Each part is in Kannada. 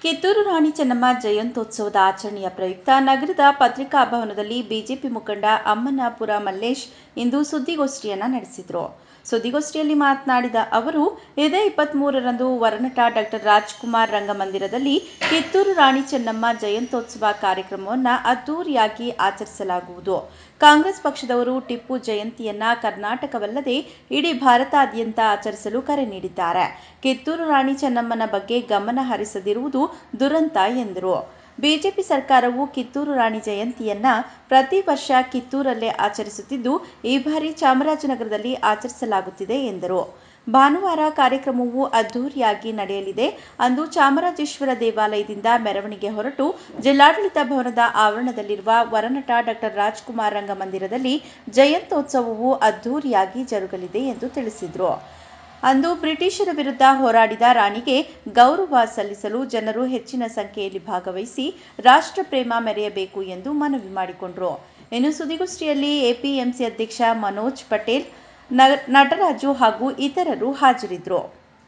ಕಿತ್ತೂರು ರಾಣಿ ಚೆನ್ನಮ್ಮ ಜಯಂತ್ಯೋತ್ಸವದ ಆಚರಣೆಯ ಪ್ರಯುಕ್ತ ನಗರದ ಪತ್ರಿಕಾ ಭವನದಲ್ಲಿ ಬಿಜೆಪಿ ಮುಖಂಡ ಅಮ್ಮನಾಪುರ ಮಲ್ಲೇಶ್ ಇಂದು ಸುದ್ದಿಗೋಷ್ಠಿಯನ್ನ ನಡೆಸಿದರು ಸುದ್ದಿಗೋಷ್ಠಿಯಲ್ಲಿ ಮಾತನಾಡಿದ ಅವರು ಇದೇ ಇಪ್ಪತ್ತ್ಮೂರರಂದು ವರನಟ ಡಾಕ್ಟರ್ ರಾಜ್ಕುಮಾರ್ ರಂಗಮಂದಿರದಲ್ಲಿ ಕಿತ್ತೂರು ರಾಣಿ ಚೆನ್ನಮ್ಮ ಜಯಂತ್ಯೋತ್ಸವ ಕಾರ್ಯಕ್ರಮವನ್ನು ಅದ್ದೂರಿಯಾಗಿ ಆಚರಿಸಲಾಗುವುದು ಕಾಂಗ್ರೆಸ್ ಪಕ್ಷದವರು ಟಿಪ್ಪು ಜಯಂತಿಯನ್ನ ಕರ್ನಾಟಕವಲ್ಲದೆ ಇಡೀ ಭಾರತಾದ್ಯಂತ ಆಚರಿಸಲು ಕರೆ ನೀಡಿದ್ದಾರೆ ಕಿತ್ತೂರು ರಾಣಿ ಚೆನ್ನಮ್ಮನ ಬಗ್ಗೆ ಗಮನ ಹರಿಸದಿರುವುದು ದುರಂತ ಎಂದರು ಬಿಜೆಪಿ ಸರ್ಕಾರವು ಕಿತ್ತೂರು ರಾಣಿ ಜಯಂತಿಯನ್ನ ಪ್ರತಿ ವರ್ಷ ಕಿತ್ತೂರಲ್ಲೇ ಆಚರಿಸುತ್ತಿದ್ದು ಈ ಬಾರಿ ಚಾಮರಾಜನಗರದಲ್ಲಿ ಆಚರಿಸಲಾಗುತ್ತಿದೆ ಎಂದರು ಭಾನುವಾರ ಕಾರ್ಯಕ್ರಮವು ಅದ್ದೂರಿಯಾಗಿ ನಡೆಯಲಿದೆ ಅಂದು ಚಾಮರಾಜೇಶ್ವರ ದೇವಾಲಯದಿಂದ ಮೆರವಣಿಗೆ ಹೊರಟು ಜಿಲ್ಲಾಡಳಿತ ಭವನದ ಆವರಣದಲ್ಲಿರುವ ವರನಟ ಡಾಕ್ಟರ್ ರಾಜ್ಕುಮಾರ್ ರಂಗಮಂದಿರದಲ್ಲಿ ಜಯಂತ್ಯೋತ್ಸವವು ಅದ್ದೂರಿಯಾಗಿ ಜರುಗಲಿದೆ ಎಂದು ತಿಳಿಸಿದರು ಅಂದು ಬ್ರಿಟಿಷರ ವಿರುದ್ಧ ಹೋರಾಡಿದ ರಾಣಿಗೆ ಗೌರವ ಸಲ್ಲಿಸಲು ಜನರು ಹೆಚ್ಚಿನ ಸಂಖ್ಯೆಯಲ್ಲಿ ಭಾಗವಹಿಸಿ ರಾಷ್ಟ್ರ ಪ್ರೇಮ ಮೆರೆಯಬೇಕು ಎಂದು ಮನವಿ ಮಾಡಿಕೊಂಡರು ಇನ್ನು ಸುದ್ದಿಗೋಷ್ಠಿಯಲ್ಲಿ ಎಪಿಎಂಸಿ ಅಧ್ಯಕ್ಷ ಮನೋಜ್ ಪಟೇಲ್ ನ- ನಟರಾಜು ಹಾಗೂ ಇತರರು ಹಾಜರಿದ್ದರು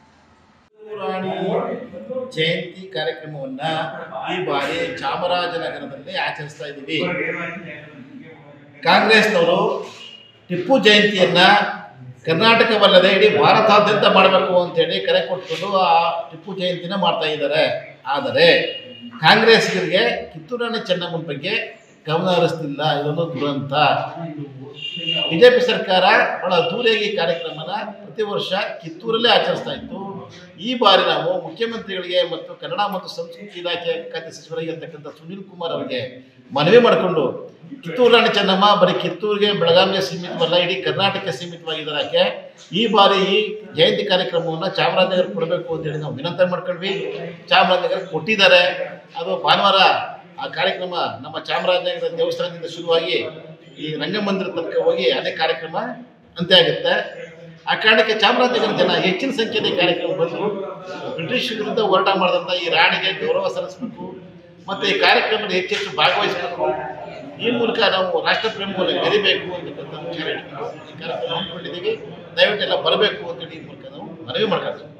ರಾಣಿ ಜಯಂತಿ ಕಾರ್ಯಕ್ರಮವನ್ನ ಈ ಬಾರಿ ಚಾಮರಾಜನಗರದಲ್ಲಿ ಆಚರಿಸ್ತಾ ಇದ್ದೀವಿ ಕಾಂಗ್ರೆಸ್ನವರು ಟಿಪ್ಪು ಜಯಂತಿಯನ್ನ ಕರ್ನಾಟಕವಲ್ಲದೆ ಇಡೀ ಭಾರತಾದ್ಯಂತ ಮಾಡಬೇಕು ಅಂತೇಳಿ ಕರೆ ಕೊಟ್ಕೊಂಡು ಆ ಟಿಪ್ಪು ಜಯಂತಿನ ಮಾಡ್ತಾ ಇದ್ದಾರೆ ಆದರೆ ಕಾಂಗ್ರೆಸ್ಗರಿಗೆ ಕಿತ್ತೂರು ರಾಣಿ ಚೆನ್ನಮ್ಮನ ಬಗ್ಗೆ ಗಮನ ಹರಿಸ್ತಿಲ್ಲ ಇದೊಂದು ದುರಂತ ಬಿಜೆಪಿ ಸರ್ಕಾರ ಬಹಳ ಅದ್ದೂರಿಯಾಗಿ ಈ ಕಾರ್ಯಕ್ರಮನ ಪ್ರತಿ ವರ್ಷ ಕಿತ್ತೂರಲ್ಲೇ ಆಚರಿಸ್ತಾ ಇತ್ತು ಈ ಬಾರಿ ನಾವು ಮುಖ್ಯಮಂತ್ರಿಗಳಿಗೆ ಮತ್ತು ಕನ್ನಡ ಮತ್ತು ಸಂಸ್ಕೃತಿ ಇಲಾಖೆ ಖಾತೆ ಸಚಿವರಾಗಿರ್ತಕ್ಕಂಥ ಸುನೀಲ್ ಕುಮಾರ್ ಅವರಿಗೆ ಮನವಿ ಮಾಡಿಕೊಂಡು ಕಿತ್ತೂರು ರಾಣಿ ಚೆನ್ನಮ್ಮ ಬರೀ ಕಿತ್ತೂರಿಗೆ ಬೆಳಗಾವಿಗೆ ಸೀಮಿತವಲ್ಲ ಇಡೀ ಕರ್ನಾಟಕಕ್ಕೆ ಸೀಮಿತವಾಗಿದ್ದಾರೆ ಯಾಕೆ ಈ ಬಾರಿ ಈ ಜಯಂತಿ ಕಾರ್ಯಕ್ರಮವನ್ನು ಚಾಮರಾಜನಗರ ಕೊಡಬೇಕು ಅಂತೇಳಿ ನಾವು ವಿನಂತಿ ಮಾಡ್ಕೊಂಡ್ವಿ ಚಾಮರಾಜನಗರ ಕೊಟ್ಟಿದ್ದಾರೆ ಅದು ಭಾನುವಾರ ಆ ಕಾರ್ಯಕ್ರಮ ನಮ್ಮ ಚಾಮರಾಜನಗರ ದೇವಸ್ಥಾನದಿಂದ ಶುರುವಾಗಿ ಈ ರಂಗಮಂದಿರ ತನಕ ಹೋಗಿ ಅದೇ ಕಾರ್ಯಕ್ರಮ ಅಂತ್ಯ ಆಗುತ್ತೆ ಆ ಕಾರಣಕ್ಕೆ ಚಾಮರಾಜನಗರ ಜನ ಹೆಚ್ಚಿನ ಸಂಖ್ಯೆಯಲ್ಲಿ ಈ ಕಾರ್ಯಕ್ರಮ ಬಂದು ಬ್ರಿಟಿಷ್ ವಿರುದ್ಧ ಹೋರಾಟ ಮಾಡಿದಂಥ ಈ ರಾಣಿಗೆ ಗೌರವ ಸಲ್ಲಿಸಬೇಕು ಮತ್ತು ಈ ಕಾರ್ಯಕ್ರಮದಲ್ಲಿ ಹೆಚ್ಚೆಚ್ಚು ಭಾಗವಹಿಸಬೇಕು ಈ ಮೂಲಕ ನಾವು ರಾಷ್ಟ್ರ ಪ್ರೇಮವನ್ನು ಗೆಲ್ಲಬೇಕು ಅಂತಕ್ಕಂಥ ವಿಚಾರ ಇಟ್ಕೊಂಡು ಈ ಕಾರ್ಯಕ್ರಮ ಹಮ್ಮಿಕೊಂಡಿದ್ದೀವಿ ದಯವಿಟ್ಟು ಎಲ್ಲ ಬರಬೇಕು ಅಂತೇಳಿ ಈ ಮೂಲಕ ನಾವು ಮನವಿ ಮಾಡ್ಕೊಳ್ತೀವಿ